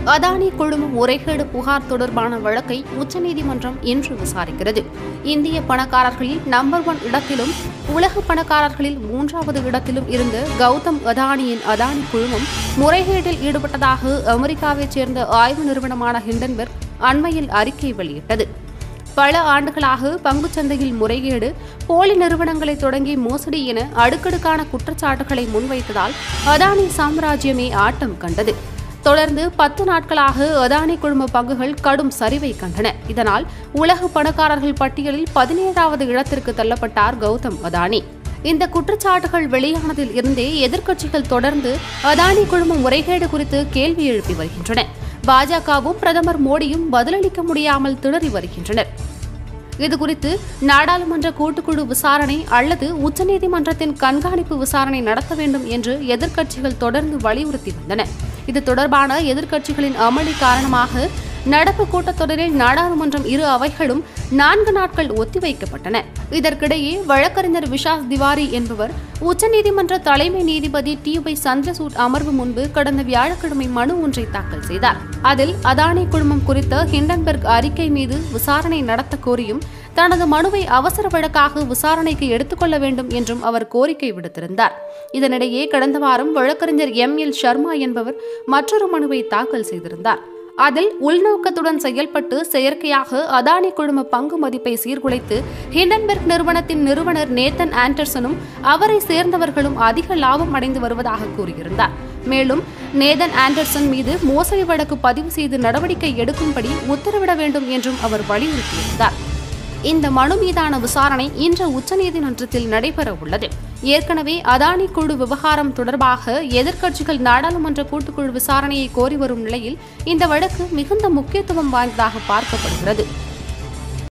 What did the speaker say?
அதானி குழும முறைகேடு புகார் தொடர்பான வழக்கை உச்சநீதிமன்றம் இன்று விசாரிக்கிறது இந்திய பணக்காரர்களில் நம்பர் ஒன் இடத்திலும் உலக பணக்காரர்களில் மூன்றாவது இடத்திலும் இருந்த கௌதம் அதானியின் அதானி குழுமம் முறைகேட்டில் ஈடுபட்டதாக அமெரிக்காவைச் சேர்ந்த ஆய்வு நிறுவனமான ஹிண்டன்பெர்க் அண்மையில் அறிக்கை வெளியிட்டது பல ஆண்டுகளாக பங்குச்சந்தையில் முறைகேடு போலி நிறுவனங்களை தொடங்கி மோசடி என அடுக்கடுக்கான குற்றச்சாட்டுகளை முன்வைத்ததால் அதானி சாம்ராஜ்யமே ஆட்டம் கண்டது தொடர்ந்து பத்து நாட்களாக அதானி குழும பங்குகள் கடும் சரிவை கண்டன இதனால் உலக பணக்காரர்கள் பட்டியலில் பதினேழாவது இடத்திற்கு தள்ளப்பட்டார் கௌதம் அதானி இந்த குற்றச்சாட்டுகள் வெளியானதில் இருந்தே எதிர்க்கட்சிகள் தொடர்ந்து அதானி குழும முறைகேடு குறித்து கேள்வி எழுப்பி வருகின்றன பாஜகவும் பிரதமர் மோடியும் பதிலளிக்க முடியாமல் திணறி வருகின்றனர் இதுகுறித்து நாடாளுமன்ற கூட்டுக்குழு விசாரணை அல்லது உச்சநீதிமன்றத்தின் கண்காணிப்பு விசாரணை நடத்த வேண்டும் என்று எதிர்க்கட்சிகள் தொடர்ந்து வலியுறுத்தி வந்தன இது தொடர்பான எதிர்க்கட்சிகளின் அமளி காரணமாக நடப்பு கூட்டத்தொடரில் நாடாளுமன்றம் இரு அவைகளும் நான்கு நாட்கள் ஒத்திவைக்கப்பட்டன இதற்கிடையே வழக்கறிஞர் விஷாஸ் திவாரி என்பவர் உச்சநீதிமன்ற தலைமை நீதிபதி டி ஒய் சந்திரசூட் அமர்வு முன்பு கடந்த வியாழக்கிழமை மனு ஒன்றை தாக்கல் செய்தார் அதில் அதானி குழுமம் குறித்த ஹிண்டன்பெர்க் அறிக்கை மீது விசாரணை நடத்த கோரியும் தனது மனுவை அவசர வழக்காக விசாரணைக்கு எடுத்துக்கொள்ள வேண்டும் என்றும் அவர் கோரிக்கை விடுத்திருந்தார் இதனிடையே கடந்த வாரம் வழக்கறிஞர் எம் எல் சர்மா என்பவர் மற்றொரு மனுவை தாக்கல் செய்திருந்தார் அதில் உள்நோக்கத்துடன் செயல்பட்டு செயற்கையாக அதானி குழும பங்கு மதிப்பை சீர்குலைத்து ஹிண்டன்பெர்க் நிறுவனத்தின் நிறுவனர் நேத்தன் ஆண்டர்சனும் அவரை சேர்ந்தவர்களும் அதிக லாபம் அடைந்து வருவதாக கூறியிருந்தார் மேலும் நேதன் ஆண்டர்சன் மீது மோசடி வழக்கு பதிவு செய்து நடவடிக்கை எடுக்கும்படி உத்தரவிட வேண்டும் என்றும் அவர் வலியுறுத்தியிருந்தார் இந்த மனு மீதான விசாரணை இன்று உச்சநீதிமன்றத்தில் நடைபெற உள்ளது ஏற்கனவே அதானி குழு விவகாரம் தொடர்பாக எதிர்க்கட்சிகள் நாடாளுமன்ற கூட்டுக்குழு விசாரணையை கோரி வரும் நிலையில் இந்த வழக்கு மிகுந்த முக்கியத்துவம் வாய்ந்ததாக பார்க்கப்படுகிறது